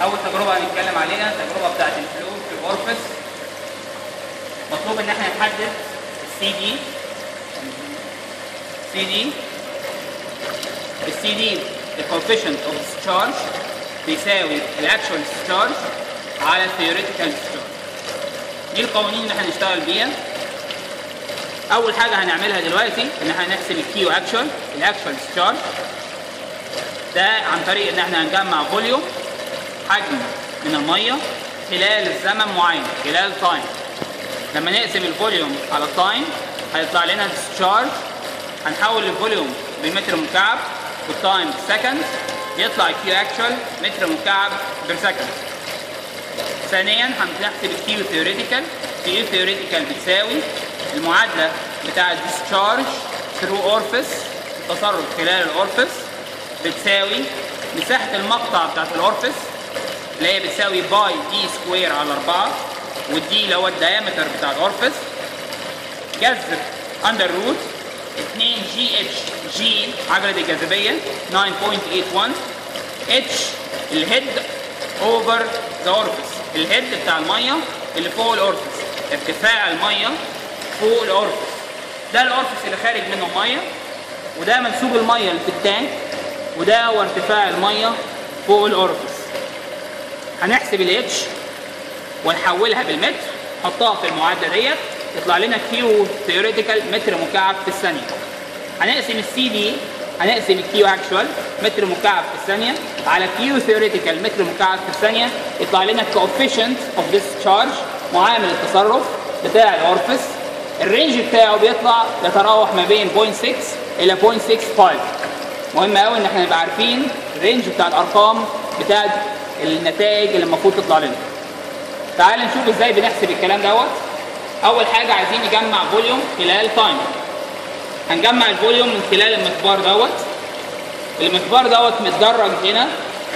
اول تجربه هنتكلم عليها التجربه بتاعت الفلو في الاورفس مطلوب ان احنا نحدد السي دي سي دي السي دي الكوفيشنت اوف discharge بيساوي الاكشوال discharge على الثيوريتيكال discharge دي القوانين اللي احنا هنشتغل بيها اول حاجه هنعملها دلوقتي ان احنا نحسب الكيو اكشوال الاكشوال discharge ده عن طريق ان احنا هنجمع فوليوم حجم من الميه خلال الزمن معين خلال تايم لما نقسم الفوليوم على التايم هيطلع لنا discharge هنحول الفوليوم بالمتر مكعب والتايم بالسكند يطلع الكيو اكشوال متر مكعب بير سكند ثانيا هنحسب الكيو ثيوريتيكال الكيو ثيوريتيكال بتساوي المعادله بتاع الديسشارج ثرو اورفس التصرف خلال الاورفس بتساوي مساحه المقطع بتاعت الاورفس اللي هي بتساوي باي دي سكوير على 4 والدي اللي هو الدايمتر بتاع الاورفس جذر اندر روت 2 جي اتش جي عجله الجاذبيه 9.81 اتش الهيد اوفر ذا اورفس الهيد بتاع الميه اللي فوق الاورفس ارتفاع الميه فوق الاورفس ده الاورفس اللي خارج منه ميه وده منسوب الميه اللي في التانك وده هو ارتفاع الميه فوق الاورفس هنحسب الاتش ونحولها بالمتر نحطها في المعادله ديت يطلع لنا كيو ثيوريتيكال متر مكعب في الثانيه هنقسم السي دي هنقسم الكيو اكشوال متر مكعب في الثانيه على كيو ثيوريتيكال متر مكعب في الثانيه يطلع لنا الكوفيشنت اوف ذيس تشارج معامل التصرف بتاع الاورفس الرينج بتاعه بيطلع يتراوح ما بين 0.6 الى 0.65 مهم قوي ان احنا نبقى عارفين الرينج بتاع الارقام بتاعت النتائج اللي المفروض تطلع لنا تعال نشوف ازاي بنحسب الكلام دوت اول حاجه عايزين نجمع فوليوم خلال تايم هنجمع الفوليوم من خلال المقبار دوت المقبار دوت متدرج هنا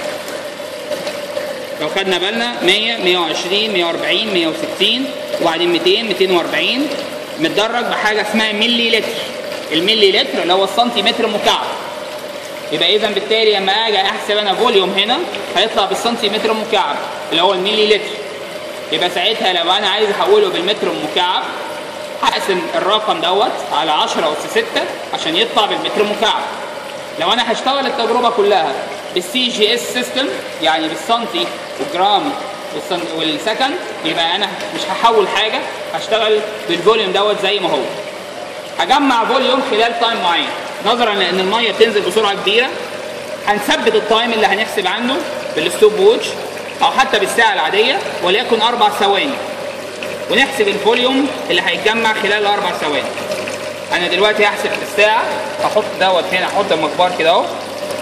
لو خدنا بالنا 100 120 140 160 وبعدين 200 240 متدرج بحاجه اسمها ملي لتر الملي لتر اللي هو السنتيمتر مكعب يبقى اذا بالتالي لما اجي احسب انا فوليوم هنا هيطلع بالسنتيمتر مكعب اللي هو الملي لتر يبقى ساعتها لو انا عايز احوله بالمتر المكعب هقسم الرقم دوت على 10 اس 6 عشان يطلع بالمتر مكعب لو انا هشتغل التجربه كلها بالسي جي اس سيستم يعني بالسنتي والجرام والسن- والسكند يبقى انا مش هحول حاجه هشتغل بالفوليوم دوت زي ما هو هجمع فوليوم خلال تايم معين نظرا لان الميه بتنزل بسرعه كبيره هنثبت التايم اللي هنحسب عنه بالستوب ووتش او حتى بالساعه العاديه وليكن اربع ثواني ونحسب الفوليوم اللي هيتجمع خلال الاربع ثواني انا دلوقتي هحسب في الساعه هحط دوت هنا هحط المقبار كده اهو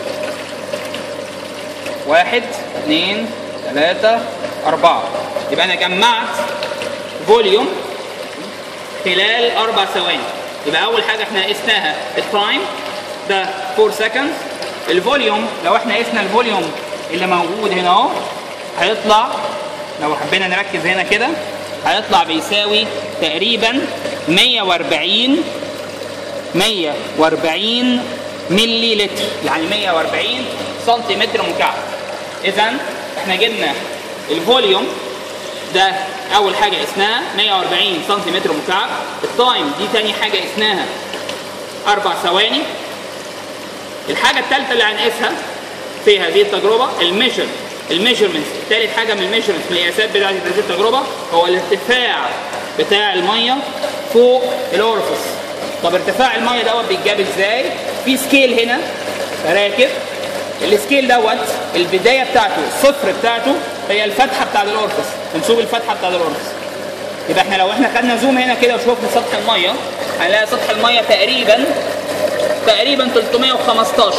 واحد اثنين ثلاثة أربعة يبقى أنا جمعت فوليوم خلال أربع ثواني يبقى أول حاجة احنا قسناها التايم ده 4 سكند الفوليوم لو احنا قسنا الفوليوم اللي موجود هنا اهو هيطلع لو حبينا نركز هنا كده هيطلع بيساوي تقريبا 140 140 ملي لتر يعني 140 سنتيمتر مكعب اذا احنا جبنا الفوليوم ده اول حاجه قسناها 140 سنتيمتر مكعب التايم دي تاني حاجه قسناها اربع ثواني الحاجه الثالثه اللي هنقيسها في هذه التجربه الميجر الميجرمنتس ثالث حاجه من الميجرمنتس في القياسات بتاعت هذه التجربه هو الارتفاع بتاع الميه فوق الاورفس طب ارتفاع الميه دوت بيتجاب ازاي في سكيل هنا راكب السكيل دوت البدايه بتاعته الصفر بتاعته هي الفتحه بتاعت الاورفس منسوب الفتحه بتاعت الاورفس يبقى احنا لو احنا خدنا زوم هنا كده وشوفنا سطح الميه هنلاقي سطح الميه تقريبا تقريبا 315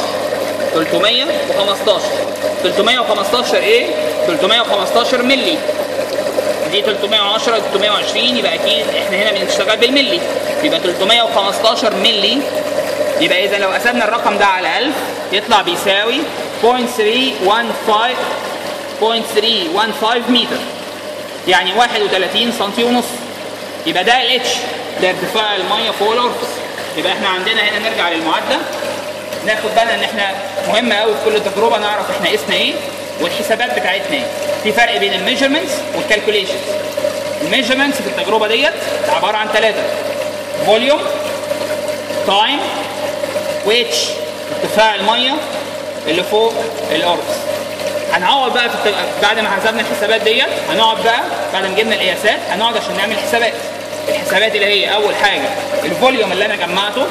315 315 ايه 315 ملي دي 310 320 يبقى اكيد احنا هنا بنشتغل بالملي يبقى 315 ملي يبقى اذا لو قسمنا الرقم ده على 1000 يطلع بيساوي 0.315 0.315 متر يعني 31 سم ونص يبقى ده الاتش ده ارتفاع الميه فوق الاورفس يبقى احنا عندنا هنا نرجع للمعادله ناخد بالنا ان احنا مهم قوي في كل تجربه نعرف احنا قسنا ايه والحسابات بتاعتنا ايه في فرق بين الميجرمنتس والكالكوليشنز الميجرمنتس في التجربه ديت عباره عن ثلاثه فوليوم تايم واتش ارتفاع الميه اللي فوق الاوربس هنقعد بقى في الت... بعد ما حسبنا الحسابات ديت هنقعد بقى بعد ما جبنا القياسات هنقعد عشان نعمل حسابات الحسابات اللي هي اول حاجه الفوليوم اللي انا جمعته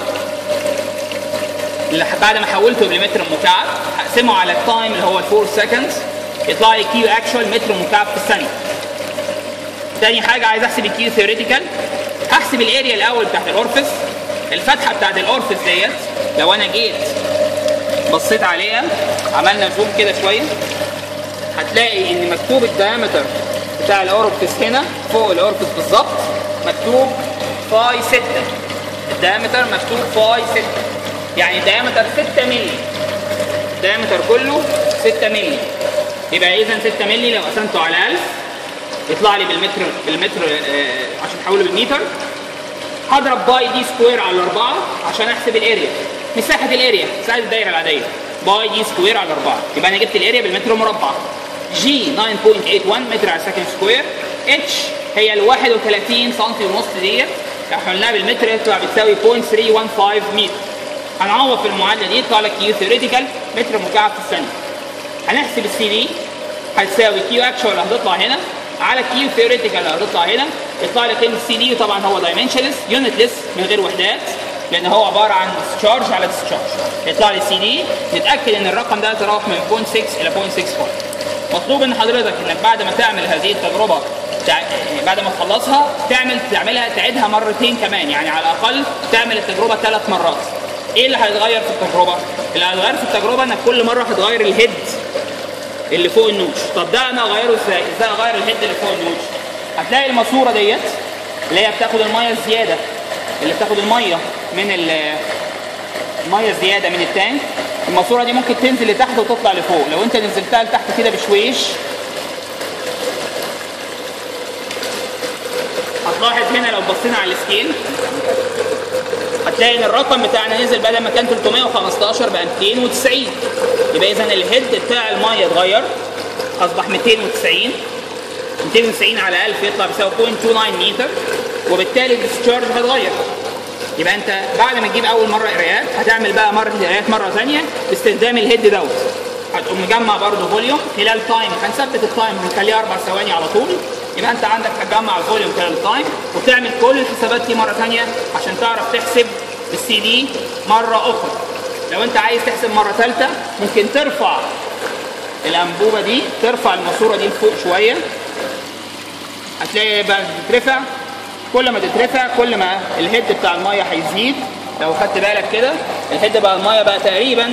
اللي بعد ما حولته لمتر مكعب هقسمه على التايم اللي هو 4 سكندز يطلع لي كيو اكشوال متر مكعب في الثانيه تاني حاجه عايز احسب الكيو ثيوريتيكال هحسب الاريا الاول بتاعت الاورفس الفتحه بتاعت الاورفس ديت لو انا جيت بصيت عليها عملنا زوم كده شويه هتلاقي ان مكتوب الدايمتر بتاع الاورفس هنا فوق الاورفس بالظبط مكتوب فاي 6 الدايمتر مكتوب فاي 6 يعني الدايمتر 6 مللي الدايمتر كله 6 مللي يبقى اذا 6 مللي لو قسمته على 1000 يطلع لي بالمتر بالمتر آه عشان احوله بالمتر هضرب باي دي سكوير على 4 عشان احسب الاريا مساحه الاريا مساحه الدايره العاديه باي دي سكوير على 4 يبقى انا جبت الاريا بالمتر مربع جي 9.81 متر على سكند سكوير اتش هي ال 31 سم ونص ديت لو حولناها بالمتر يطلع بتساوي 0.315 متر هنعوض في المعادله دي يطلع لك كيو ثيوريتيكال متر مكعب في الثانيه هنحسب السي دي هتساوي كيو اكشوال اللي هتطلع هنا على كيو ثيوريتيكال اللي هتطلع هنا يطلع لي قيمه السي دي وطبعا هو دايمنشنلس يونتلس من غير وحدات لان هو عباره عن ديسشارج على ديسشارج يطلع لي سي دي نتاكد ان الرقم ده يتراوح من 0.6 الى 0.65 مطلوب ان حضرتك انك بعد ما تعمل هذه التجربه تع... بعد ما تخلصها تعمل تعملها تعيدها مرتين كمان يعني على الاقل تعمل التجربه ثلاث مرات ايه اللي هيتغير في التجربه اللي هيتغير في التجربه انك كل مره هتغير الهيد اللي فوق النوش طب ده انا اغيره ازاي ازاي اغير الهيد اللي فوق النوش هتلاقي الماسوره ديت اللي هي بتاخد الميه الزياده اللي بتاخد الميه من الميه الزياده من التانك الماسوره دي ممكن تنزل لتحت وتطلع لفوق لو انت نزلتها لتحت كده بشويش هتلاحظ هنا لو بصينا على السكيل هتلاقي ان الرقم بتاعنا نزل بدل ما كان 315 بقى 290 يبقى اذا الهيد بتاع الميه اتغير اصبح 290 290 على 1000 يطلع بيساوي 0.29 متر وبالتالي الديسشارج هيتغير يبقى انت بعد ما تجيب اول مره قرايات هتعمل بقى مره قرايات مره ثانيه باستخدام الهيد دوت هتقوم مجمع برضه فوليوم خلال تايم هنثبت التايم هنخليه اربع ثواني على طول يبقى انت عندك هتجمع الفوليوم خلال التايم وتعمل كل الحسابات دي مره ثانيه عشان تعرف تحسب السي دي مره اخرى لو انت عايز تحسب مره ثالثه ممكن ترفع الانبوبه دي ترفع الماسوره دي لفوق شويه هتلاقي بقى تترفع كل ما تترفع كل ما الهيد بتاع الميه هيزيد لو خدت بالك كده الهيد بقى الميه بقى تقريبا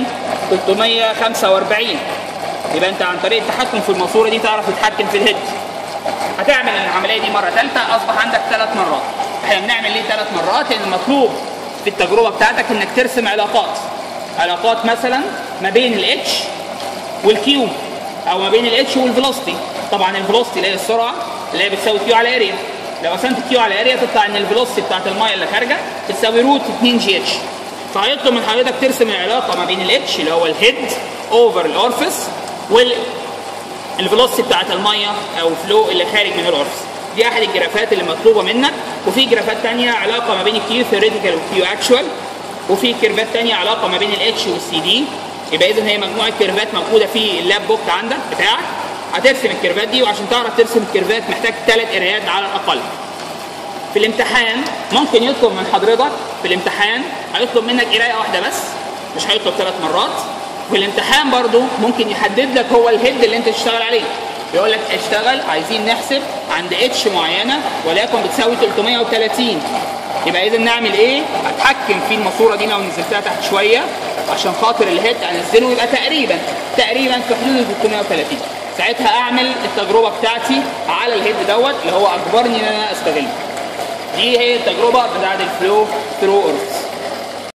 345 يبقى انت عن طريق التحكم في الماسوره دي تعرف تتحكم في الهيد هتعمل العمليه دي مره ثالثه اصبح عندك ثلاث مرات احنا بنعمل ليه ثلاث مرات لان المطلوب في التجربه بتاعتك انك ترسم علاقات علاقات مثلا ما بين الاتش والكيو او ما بين الاتش والفيلوسيتي طبعا الفيلوسيتي اللي هي السرعه اللي هي بتساوي كيو على اريا لو قسمت كيو على اريا تطلع ان الفيلوسيتي بتاعت الميه اللي خارجه بتساوي روت 2 جي اتش فهيطلب من حضرتك ترسم العلاقه ما بين الاتش اللي هو الهيد اوفر الاورفس وال الفيلوسيتي بتاعت الميه او فلو اللي خارج من الاورفس دي احد الجرافات اللي مطلوبه منك وفي جرافات ثانيه علاقه ما بين الكيو ثيوريتيكال والكيو اكشوال وفي كيرفات ثانيه علاقه ما بين الاتش والسي دي يبقى اذا هي مجموعه كيرفات موجوده في اللاب بوك عندك بتاعك هترسم الكيرفات دي وعشان تعرف ترسم الكيرفات محتاج ثلاث قرايات على الاقل في الامتحان ممكن يطلب من حضرتك في الامتحان هيطلب منك قرايه واحده بس مش هيطلب ثلاث مرات في الامتحان برضو ممكن يحدد لك هو الهيد اللي انت تشتغل عليه يقول لك اشتغل عايزين نحسب عند اتش معينه وليكن بتساوي 330 يبقى اذا نعمل ايه؟ اتحكم في الماسوره دي لو نزلتها تحت شويه عشان خاطر الهيد انزله يبقى تقريبا تقريبا في حدود ال 330 ساعتها اعمل التجربه بتاعتي على الهيد دوت اللي هو اجبرني ان انا استغله دي هي التجربه بتاعت الفلو ثرو اورث